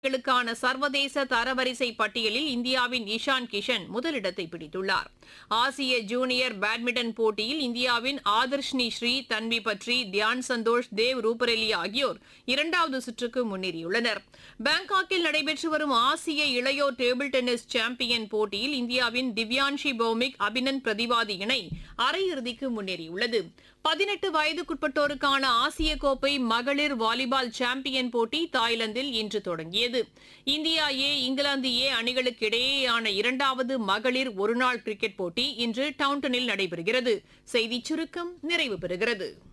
களுக்கான சர்வதேச தரவரிசை பட்டியலில் இந்தியாவின் இஷான் கிஷன் முதலிடத்தை பிடித்துள்ளார் ஆசிய ஜூனியர் பேட்மிண்டன் போட்டியில் இந்தியாவின் ஆதர்ஷ்னி ஸ்ரீ தன்வி பட்ரி தியான் சந்தோஷ் தேவ் ரூபரெல்லி ஆகியோர் இரண்டாவது சுற்றுக்கு முன்னேறியுள்ளனர் பாங்காக்கில் நடைபெற்று வரும் ஆசிய இளையோர் டேபிள் டென்னிஸ் சாம்பியன் போட்டியில் இந்தியாவின் திவ்யான்ஷி பௌமிக் அபினந்த் பிரதிவாதி இணை அரையிறுதிக்கு முன்னேறியுள்ளது பதினெட்டு வயதுக்குட்பட்டோருக்கான ஆசிய கோப்பை மகளிர் வாலிபால் சாம்பியன் போட்டி தாய்லாந்தில் இன்று தொடங்கியது இந்தியா ஏ இங்கிலாந்து ஏ அணிகளுக்கு இடையேயான இரண்டாவது மகளிர் ஒருநாள் கிரிக்கெட் போட்டி இன்று டவுன்டனில் நடைபெறுகிறது செய்திச் சுருக்கம் நிறைவு பெறுகிறது